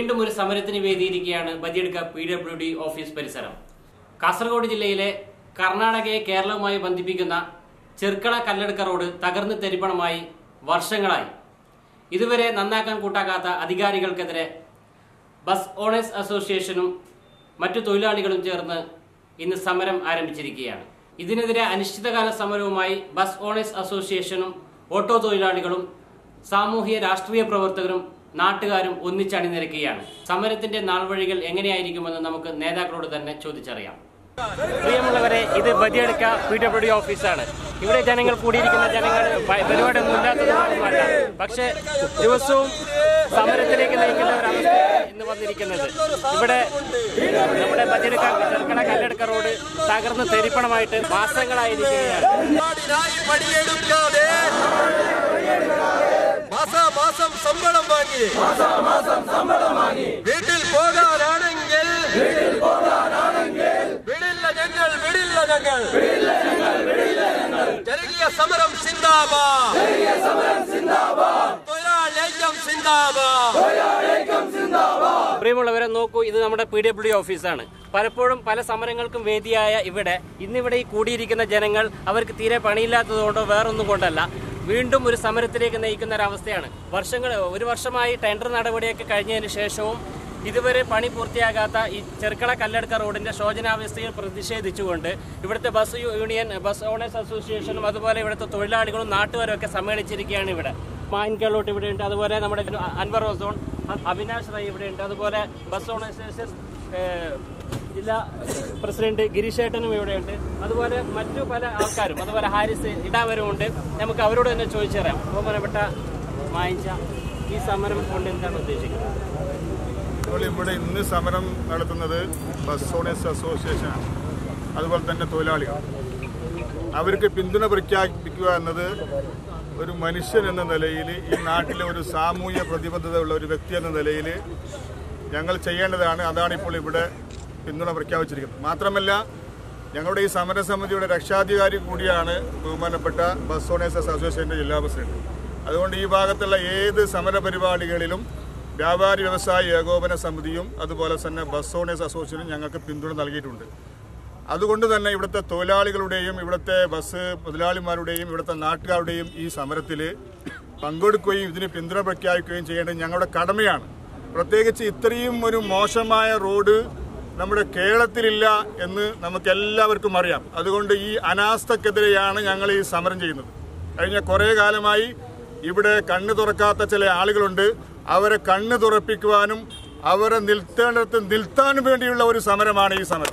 വീണ്ടും ഒരു സമരത്തിന് വേദിയിരിക്കുകയാണ് ബദിയെടുക്ക പി ഡബ്ല്യു ഡി ഓഫീസ് പരിസരം കാസർഗോഡ് ജില്ലയിലെ കർണാടകയെ കേരളവുമായി ബന്ധിപ്പിക്കുന്ന ചെർക്കള കല്ലെടുക്ക റോഡ് തകർന്ന് തരിപ്പണമായി വർഷങ്ങളായി ഇതുവരെ നന്നാക്കാൻ കൂട്ടാക്കാത്ത അധികാരികൾക്കെതിരെ ബസ് ഓണേഴ്സ് അസോസിയേഷനും മറ്റു തൊഴിലാളികളും ചേർന്ന് ഇന്ന് സമരം ആരംഭിച്ചിരിക്കുകയാണ് ഇതിനെതിരെ അനിശ്ചിതകാല സമരവുമായി ബസ് ഓണേഴ്സ് അസോസിയേഷനും ഓട്ടോ തൊഴിലാളികളും സാമൂഹിക രാഷ്ട്രീയ പ്രവർത്തകരും നാട്ടുകാരും ഒന്നിച്ചണിനിരക്കുകയാണ് സമരത്തിന്റെ നാൾവഴികൾ എങ്ങനെയായിരിക്കുമെന്ന് നമുക്ക് നേതാക്കളോട് തന്നെ ചോദിച്ചറിയാം പ്രിയമുള്ളവരെ ഇത് ബദിയെടുക്ക പി ഡബ്ല്യു ഡി ഓഫീസാണ് ഇവിടെ ജനങ്ങൾ കൂടിയിരിക്കുന്ന ജനങ്ങൾ പ- പരിപാടിയൊന്നും ഇല്ലാത്തതുകൊണ്ടല്ല പക്ഷെ ദിവസവും സമരത്തിലേക്ക് നയിക്കുന്ന ഒരു അവസ്ഥയാണ് ഇന്ന് വന്നിരിക്കുന്നത് ഇവിടെ നമ്മുടെ ബദിയെടുക്ക ചെറുക്കട കല്ലെടുക്ക റോഡ് തകർന്ന് തെരിപ്പണമായിട്ട് മാസങ്ങളായിരിക്കുകയാണ് നാടിനായി പണിയെടുക്കാതെ മാസാമാസം ശമ്പളം വാങ്ങി വീട്ടിൽ പോകാനാണെങ്കിൽ വിടില്ല ഞങ്ങൾ വിടില്ല ഞങ്ങൾ ജനകീയ സമരം സിന്ദാബാ തൊഴിലാളിഐക്യം സിന്ദാബാ പ്രിയമുള്ളവരെ നോക്കൂ ഇത് നമ്മുടെ പി ഡബ്ല്യു ഡി ഓഫീസാണ് പലപ്പോഴും പല സമരങ്ങൾക്കും വേദിയായ ഇവിടെ ഇന്നിവിടെ ഈ കൂടിയിരിക്കുന്ന ജനങ്ങൾ അവർക്ക് തീരെ പണിയില്ലാത്തതുകൊണ്ടോ വേറൊന്നും കൊണ്ടല്ല വീണ്ടും ഒരു സമരത്തിലേക്ക് നയിക്കുന്ന ഒരു അവസ്ഥയാണ് വർഷങ്ങൾ ഒരു വർഷമായി ടെൻഡർ നടപടിയൊക്കെ കഴിഞ്ഞതിന് ശേഷവും ഇതുവരെ പണി പൂർത്തിയാകാത്ത ഈ ചെറുക്കള കല്ലെടുക്ക റോഡിന്റെ ശോചനാവസ്ഥയിൽ പ്രതിഷേധിച്ചുകൊണ്ട് ഇവിടുത്തെ ബസ് യൂണിയൻ ബസ് ഓണേഴ്സ് അസോസിയേഷനും അതുപോലെ ഇവിടുത്തെ തൊഴിലാളികളും നാട്ടുകാരും ഒക്കെ സമ്മേളിച്ചിരിക്കുകയാണ് ഇവിടെ മായിൻ കേളോട്ട് ഇവിടെയുണ്ട് അതുപോലെ നമ്മുടെ അൻവർ ഓസോൺ അവിനാഷ് റൈ ഇവിടെയുണ്ട് അതുപോലെ ബസ് ഓണേഴ്സ് ഏഹ്, ജില്ലാ പ്രസിഡന്റ് ഗിരീഷേട്ടനും ഇവിടെയുണ്ട് അതുപോലെ മറ്റു പല ആൾക്കാരും അതുപോലെ ഹാരിസ് ഇടാവരുമുണ്ട് നമുക്ക് അവരോട് തന്നെ ചോദിച്ചറിയാം ബഹുമാനപ്പെട്ട മായിച്ച ഈ സമരം കൊണ്ട് എന്താണ് ഉദ്ദേശിക്കുന്നത് ഇപ്പോൾ ഇവിടെ ഇന്ന് സമരം നടത്തുന്നത് ബസ് ഓണേഴ്സ് അസോസിയേഷനാണ് അതുപോലെ തന്നെ തൊഴിലാളികൾ അവർക്ക് പിന്തുണ പ്രഖ്യാപിക്കുക എന്നത് ഒരു മനുഷ്യൻ എന്ന നിലയിൽ ഈ നാട്ടിലെ ഒരു സാമൂഹ്യ പ്രതിബദ്ധതയുള്ള ഒരു വ്യക്തി എന്ന നിലയിൽ ഞങ്ങൾ ചെയ്യേണ്ടതാണ് അതാണ് ഇപ്പോൾ ഇവിടെ പിന്തുണ പ്രഖ്യാപിച്ചിരിക്കുന്നത് മാത്രമല്ല ഞങ്ങളുടെ ഈ സമരസമിതിയുടെ രക്ഷാധികാരി കൂടിയാണ് ബഹുമാനപ്പെട്ട ബസ് ഓണേഴ്സ് അസോസിയേഷൻ്റെ ജില്ലാ പ്രസിഡന്റ് അതുകൊണ്ട് ഈ ഭാഗത്തുള്ള ഏത് സമര പരിപാടികളിലും വ്യാപാരി വ്യവസായ ഏകോപന സമിതിയും അതുപോലെ തന്നെ ബസ് ഓണേഴ്സ് അസോസിയേഷനും ഞങ്ങൾക്ക് പിന്തുണ നൽകിയിട്ടുണ്ട് അതുകൊണ്ട് തന്നെ ഇവിടുത്തെ തൊഴിലാളികളുടെയും ഇവിടുത്തെ ബസ് മുതലാളിമാരുടെയും ഇവിടുത്തെ നാട്ടുകാരുടെയും ഈ സമരത്തിൽ പങ്കെടുക്കുകയും ഇതിന് പിന്തുണ പ്രഖ്യാപിക്കുകയും ചെയ്യേണ്ടത് ഞങ്ങളുടെ കടമയാണ് പ്രത്യേകിച്ച് ഇത്രയും ഒരു മോശമായ റോഡ് നമ്മുടെ കേരളത്തിലില്ല എന്ന് നമുക്ക് എല്ലാവർക്കും അറിയാം അതുകൊണ്ട് ഈ അനാസ്ഥക്കെതിരെയാണ് ഞങ്ങൾ ഈ സമരം ചെയ്യുന്നത് കഴിഞ്ഞ കുറേ കാലമായി ഇവിടെ കണ്ണ് തുറക്കാത്ത ചില ആളുകളുണ്ട് അവരെ കണ്ണ് തുറപ്പിക്കുവാനും അവരെ നിർത്തേണ്ടടുത്ത് നിർത്താനും വേണ്ടിയുള്ള ഒരു സമരമാണ് ഈ സമരം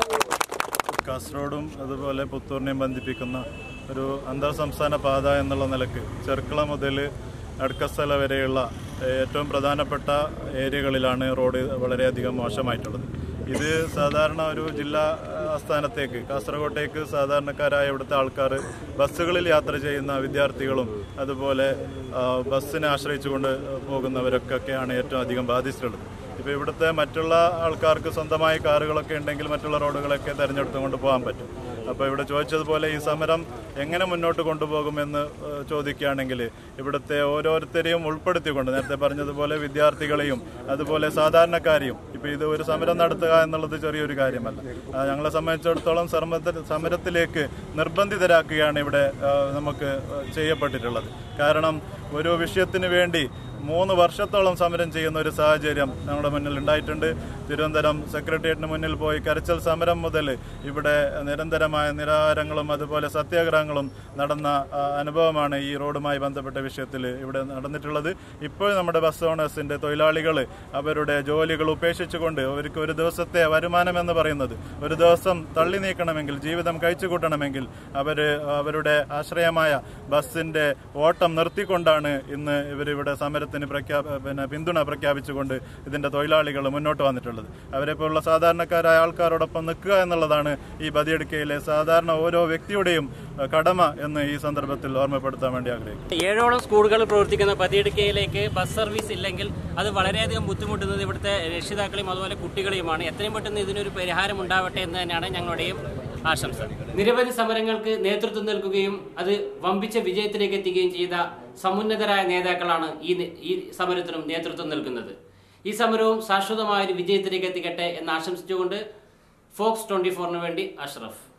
കാസർഗോഡും അതുപോലെ പുത്തൂരിനെയും ബന്ധിപ്പിക്കുന്ന ഒരു അന്തർ സംസ്ഥാന പാത എന്നുള്ള നിലക്ക് ചെർക്കള മുതൽ അടുക്കസ്ഥല വരെയുള്ള ഏറ്റവും പ്രധാനപ്പെട്ട ഏരിയകളിലാണ് റോഡ് വളരെയധികം മോശമായിട്ടുള്ളത് ഇത് സാധാരണ ഒരു ജില്ലാ ആസ്ഥാനത്തേക്ക് കാസർഗോട്ടേക്ക് സാധാരണക്കാരായ ഇവിടുത്തെ ആൾക്കാർ ബസ്സുകളിൽ യാത്ര ചെയ്യുന്ന വിദ്യാർത്ഥികളും അതുപോലെ ആ, ബസ്സിനെ ആശ്രയിച്ചുകൊണ്ട് പോകുന്നവരൊക്കെയാണ് ഏറ്റവും അധികം ബാധിച്ചിട്ടുള്ളത് ഇപ്പോൾ ഇവിടുത്തെ മറ്റുള്ള ആൾക്കാർക്ക് സ്വന്തമായി കാറുകളൊക്കെ ഉണ്ടെങ്കിൽ മറ്റുള്ള റോഡുകളൊക്കെ തിരഞ്ഞെടുത്തുകൊണ്ട് പോകാൻ പറ്റും അപ്പോൾ ഇവിടെ ചോദിച്ചതുപോലെ ഈ സമരം എങ്ങനെ മുന്നോട്ട് കൊണ്ടുപോകുമെന്ന് ഏഹ്, ചോദിക്കുകയാണെങ്കിൽ ഇവിടുത്തെ ഓരോരുത്തരെയും ഉൾപ്പെടുത്തിക്കൊണ്ട് നേരത്തെ പറഞ്ഞതുപോലെ വിദ്യാർത്ഥികളെയും അതുപോലെ സാധാരണക്കാരെയും ഇപ്പോൾ ഇത് ഒരു സമരം നടത്തുക എന്നുള്ളത് ചെറിയൊരു കാര്യമല്ല ആ, ഞങ്ങളെ സംബന്ധിച്ചിടത്തോളം സമരത്തി- സമരത്തിലേക്ക് നിർബന്ധിതരാക്കുകയാണ് ഇവിടെ ആ, നമുക്ക് ചെയ്യപ്പെട്ടിട്ടുള്ളത് കാരണം ഒരു വിഷയത്തിന് വേണ്ടി മൂന്ന് വർഷത്തോളം സമരം ചെയ്യുന്ന ഒരു സാഹചര്യം നമ്മുടെ മുന്നിൽ ഉണ്ടായിട്ടുണ്ട് തിരുവനന്തപുരം സെക്രട്ടേറിയറ്റിന് മുന്നിൽ പോയി കരച്ചൽ സമരം മുതൽ ഇവിടെ നിരന്തരമായ നിരാഹാരങ്ങളും അതുപോലെ സത്യാഗ്രഹങ്ങളും നടന്ന ആ, അനുഭവമാണ് ഈ റോഡുമായി ബന്ധപ്പെട്ട വിഷയത്തിൽ ഇവിടെ നടന്നിട്ടുള്ളത് ഇപ്പോൾ നമ്മുടെ ബസ് ഓണേഴ്സിന്റെ തൊഴിലാളികൾ അവരുടെ ജോലികൾ ഉപേക്ഷിച്ചുകൊണ്ട് അവർക്ക് ഒരു ദിവസത്തെ വരുമാനം എന്ന് പറയുന്നത് ഒരു ദിവസം തള്ളി നീക്കണമെങ്കിൽ ജീവിതം കഴിച്ചു കൂട്ടണമെങ്കിൽ അവർ അവരുടെ ആശ്രയമായ ബസ്സിന്റെ ഓട്ടം നിർത്തിക്കൊണ്ടാണ് ഇന്ന് ഇവരിവിടെ സമരത്തിന് പ്രഖ്യാപ പിന്നെ പിന്തുണ പ്രഖ്യാപിച്ചുകൊണ്ട് ഇതിന്റെ തൊഴിലാളികൾ മുന്നോട്ട് വന്നിട്ടുള്ളത് അവരെ പോലുള്ള സാധാരണക്കാരായ ആൾക്കാരോടൊപ്പം നിൽക്കുക എന്നുള്ളതാണ് ഈ ബദിയെടുക്കയിലെ സാധാരണ ഓരോ വ്യക്തിയുടെയും അഹ്, കടമ എന്ന് ഈ സന്ദർഭത്തിൽ ഓർമ്മപ്പെടുത്താൻ വേണ്ടി ആഗ്രഹിക്കുന്നു ഏഴോളം സ്കൂളുകൾ പ്രവർത്തിക്കുന്ന പതിയിടുക്കയിലേക്ക് ബസ് സർവീസ് ഇല്ലെങ്കിൽ അത് വളരെയധികം ബുദ്ധിമുട്ടുന്നത് ഇവിടുത്തെ രക്ഷിതാക്കളെയും അതുപോലെ കുട്ടികളെയുമാണ് എത്രയും പെട്ടെന്ന് ഇതിനൊരു പരിഹാരം ഉണ്ടാവട്ടെ എന്ന് തന്നെയാണ് ഞങ്ങളുടെയും ആശംസ നിരവധി സമരങ്ങൾക്ക് നേതൃത്വം നൽകുകയും അത് വമ്പിച്ച വിജയത്തിലേക്ക് എത്തിക്കുകയും ചെയ്ത സമുന്നതരായ നേതാക്കളാണ് ഈ നി- ഈ സമരത്തിനും നേതൃത്വം നൽകുന്നത് ഈ സമരവും ശാശ്വതമായ ഒരു വിജയത്തിലേക്ക് എത്തിക്കട്ടെ എന്ന് ആശംസിച്ചുകൊണ്ട് ഫോക്സ് ട്വന്റി ഫോറിന് വേണ്ടി അഷ്റഫ്